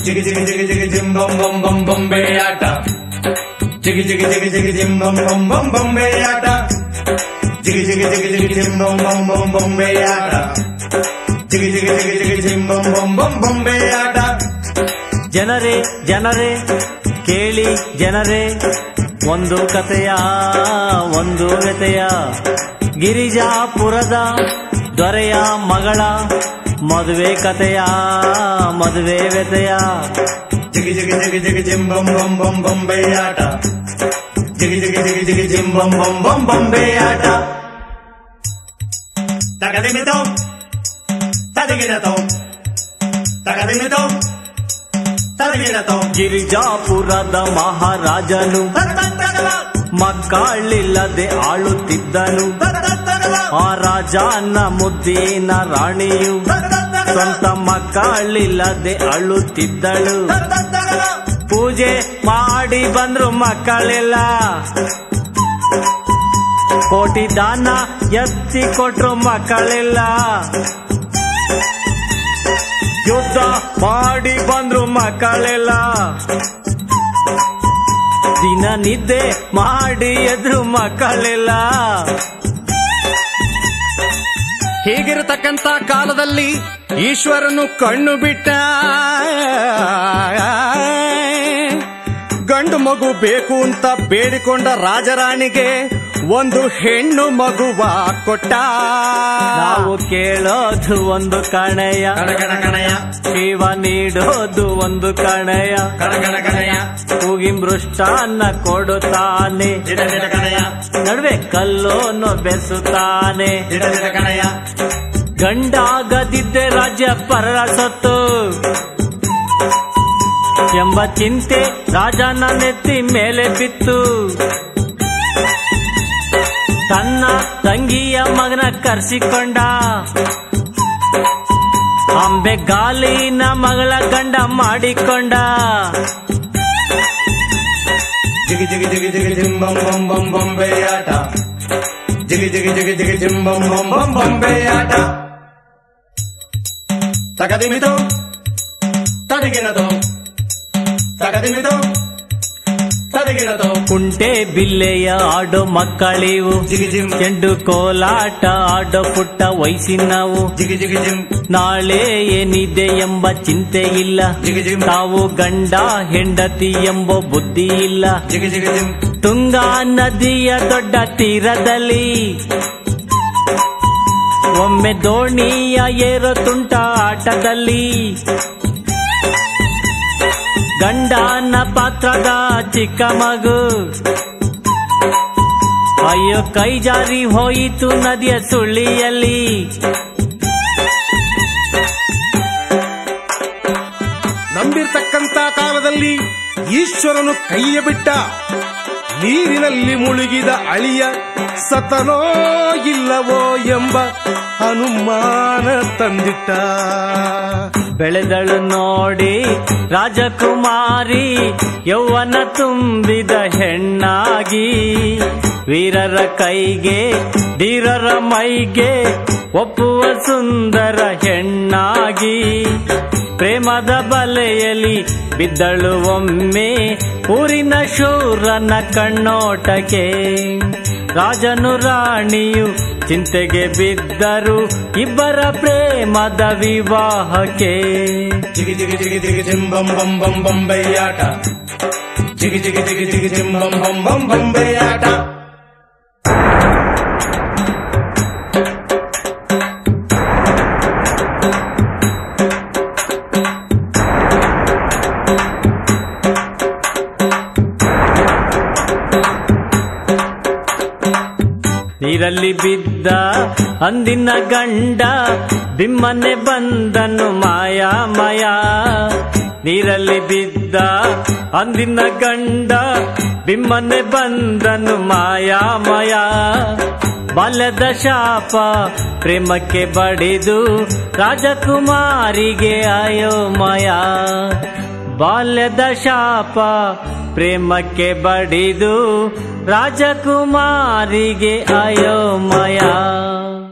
ಜಿಗಿ ಜಿಗಿ ಜಿಗಿ ಜಿಗಿ ಜಿಮ್ ಬಂ ಬಂ ಬಂ ಬೊಂಬೆ ಆಟ ಜಿಗಿ ಜಿಗಿ ಜಿಗಿ ಜಿಗಿ ಜಿಮ್ ಬಂ ಬಂ ಬಂ ಬೊಂಬೆ ಆಟ ಜಿಗಿ ಜಿಗಿ ಜಿಗಿ ಜಿಗಿ ಜಿಮ್ ಬಂ ಬಂ ಬಂ ಬೊಂಬೆ ಆಟ ಜಿಗಿ ಜಿಗಿ ಜಿಗಿ ಜಿಗಿ ಜಿಮ್ ಬಂ ಬಂ ಬಂ ಬೊಂಬೆ ಆಟ ಜನರೇ ಜನರೇ ಕೇಳಿ ಜನರೇ ಒಂದು ಕಥೆಯ ಒಂದು ವ್ಯತೆಯ ಗಿರಿಜಾಪುರದ ದೊರೆಯ ಮಗಳ ಮದುವೆ ಕಥೆಯ ಮದುವೆ ವ್ಯತೆಯ ಜಿಗಿ ಜಿಗಿ ಜಿಗಿ ಜಿಗಿ ಜಿಮ್ ಬಂ ಬಂ ಬಂ ಬೊಂಬೆ ಆಟ ಜಿಗಿ ಜಿಗಿ ಜಿಗಿ ಜಿಗಿ ಜಿಮ್ ಬಂ ಬಂ ಬಂ ಬೊಂಬೆ ಆಟ ತಗದಿಮಿತೋ ತದಗಿಡತೋ ತಗದಿಮಿತೋ ತದಗಿಡತೋ ಗಿರಿಜಾಪುರದ ಮಹಾರಾಜನು ಮಕ್ಕಳಿಲ್ಲದೆ ಆಳುತ್ತಿದ್ದನು ಆ ರಾಜನ ಮುದ್ದಿನ ರಾಣಿಯು ಸ್ವಂತ ಮಕ್ಕಳಿಲ್ಲದೆ ಅಳುತ್ತಿದ್ದಳು ಪೂಜೆ ಮಾಡಿ ಬಂದ್ರು ಮಕ್ಕಳಿಲ್ಲ ಕೋಟಿ ದಾನ ಎತ್ತಿ ಕೊಟ್ರು ಮಕ್ಕಳಿಲ್ಲ ಯುದ್ಧ ಮಾಡಿ ಬಂದ್ರು ಮಕ್ಕಳಿಲ್ಲ ದಿನ ನಿದ್ದೆ ಮಾಡಿ ಎದ್ರು ಮಕ್ಕಳಿಲ್ಲ ಹೀಗಿರತಕ್ಕಂತ ಕಾಲದಲ್ಲಿ ಈಶ್ವರನು ಕಣ್ಣು ಬಿಟ್ಟ ಗಂಡು ಮಗು ಬೇಕು ಅಂತ ಬೇಡಿಕೊಂಡ ರಾಜರಾಣಿಗೆ ಒಂದು ಹೆಣ್ಣು ಮಗುವ ಕೊಟ್ಟ ನಾವು ಕೇಳೋದು ಒಂದು ಕಣೆಯ ಕಣಗಣ ಕಣಯ ಶಿವ ನೀಡೋದು ಒಂದು ಕಣೆಯ ಕಣಗಣ ಕಣಯ ಕೂಗಿ ಮೃಷ್ಟಾನ್ನ ಕೊಡುತ್ತಾನೆ ದಿಡ ದಿಡ ಕಣಯ ನಡುವೆ ಕಲ್ಲೋನು ಬೆಸುತ್ತಾನೆ ದಿಡ ದಿಡ ಕಣಯ ಗಂಡಾಗದಿದ್ದೆ ರಾಜ್ಯ ಪರರ ಸೊತ್ತು ಎಂಬ ಚಿಂತೆ ರಾಜನ ನೆತ್ತಿ ಮೇಲೆ ಬಿತ್ತು ತನ್ನ ತಂಗಿಯ ಮಗನ ಕರ್ಸಿಕೊಂಡ ಅಂಬೆ ಗಾಲಿನ ಮಗಳ ಗಂಡ ಮಾಡಿಕೊಂಡ ಜಿಗಿ ಜಿಗಿ ಜಿಗಿ ಜಿಗಿ ಜಿಮ್ ಬಂ ಬಂ ಬಂ ಬೊಂಬೆ ಆಟ ಜಿಗಿ ಜಿಗಿ ಜಿಗಿ ಜಿಗಿ ಜಿಮ್ ಬಂ ಬಂ ಬಂ ಬೊಂಬೆ ಆಟ ತಗದಿಮಿತೋ ತದಗಿಡತೋ ತಗದಿಮಿತೋ ತದಗಿಡತೋ ಕುಂಟೆ ಬಿಲ್ಲೆಯ ಆಡೋ ಮಕ್ಕಳಿವು ಜಿಗಿ ಜಿಮ್ ಚೆಂಡು ಕೋಲಾಟ ಆಡೋ ಪುಟ್ಟ ವಯಸ್ಸಿನವು ಜಿಗಿ ಜಿಗಿ ಜಿಮ್ ನಾಳೆ ಏನಿದೆ ಎಂಬ ಚಿಂತೆ ಇಲ್ಲ ಜಿಗಿ ಜಿಮ್ ತಾವು ಗಂಡ ಹೆಂಡತಿ ಎಂಬ ಬುದ್ಧಿ ಇಲ್ಲ ಜಿಗಿ ಜಿಗಿ ಜಿಮ್ ತುಂಗಾ ನದಿಯ ದೊಡ್ಡ ತೀರದಲ್ಲಿ ಒಮ್ಮೆ ದೋಣಿಯ ಏರೋ ತುಂಟ ಆಟದಲ್ಲಿ ಗಂಡನ ಪಾತ್ರದ ಚಿಕ್ಕ ಮಗು ಅಯ್ಯೋ ಕೈ ಜಾರಿ ಹೋಯಿತು ನದಿಯ ಸುಳಿಯಲ್ಲಿ ನಂಬಿರ್ತಕ್ಕಂತ ಕಾಲದಲ್ಲಿ ಈಶ್ವರನು ಕೈಯ ಬಿಟ್ಟ ನೀರಿನಲ್ಲಿ ಮುಳುಗಿದ ಅಳಿಯ ಸತನೋ ಇಲ್ಲವೋ ಎಂಬ ಅನುಮಾನ ತಂದಿಟ್ಟ ಬೆಳೆದಳು ನೋಡಿ ರಾಜಕುಮಾರಿ ಯೌವನ ತುಂಬಿದ ಹೆಣ್ಣಾಗಿ ವೀರರ ಕೈಗೆ ಧೀರರ ಮೈಗೆ ಒಪ್ಪುವ ಸುಂದರ ಹೆಣ್ಣಾಗಿ ಪ್ರೇಮದ ಬಲೆಯಲ್ಲಿ ಬಿದ್ದಳು ಒಮ್ಮೆ ಊರಿನ ಶೂರನ ಕಣ್ಣೋಟಕ್ಕೆ ರಾಜನು ರಾಣಿಯು ಚಿಂತೆಗೆ ಬಿದ್ದರು ಇಬ್ಬರ ಪ್ರೇಮದ ವಿವಾಹಕ್ಕೆ ಜಿಗಿ ಜಿಗಿ ಜಿಗಿ ಜಿಗಿ ಜಿಮ್ ಬಂ ಬಂ ಬಂ ಬೊಂಬೆ ಆಟ ಜಿಗಿ ಜಿಗಿ ಜಿಗಿ ಜಿಗಿ ಜಿಮ್ ಬಂ ಬಂ ಬಂ ಬೊಂಬೆ ಆಟ ನೀರಲ್ಲಿ ಬಿದ್ದ ಅಂದಿನ ಗಂಡ ಬಿಮ್ಮನೆ ಬಂದನು ಮಾಯಾ ಮಾಯ ನೀರಲ್ಲಿ ಬಿದ್ದ ಅಂದಿನ ಗಂಡ ಬಿಮ್ಮನೆ ಬಂದನು ಮಾಯಾ ಮಾಯ ಬಾಲ್ಯದ ಶಾಪ ಪ್ರೇಮಕ್ಕೆ ಬಡಿದು ರಾಜಕುಮಾರಿಗೆ ಅಯೋಮಯ ಬಾಲ್ಯದ ಶಾಪ ಪ್ರೇಮಕ್ಕೆ ಬಡಿದು ರಾಜಕುಮಾರಿಗೆ ಅಯೋಮಯ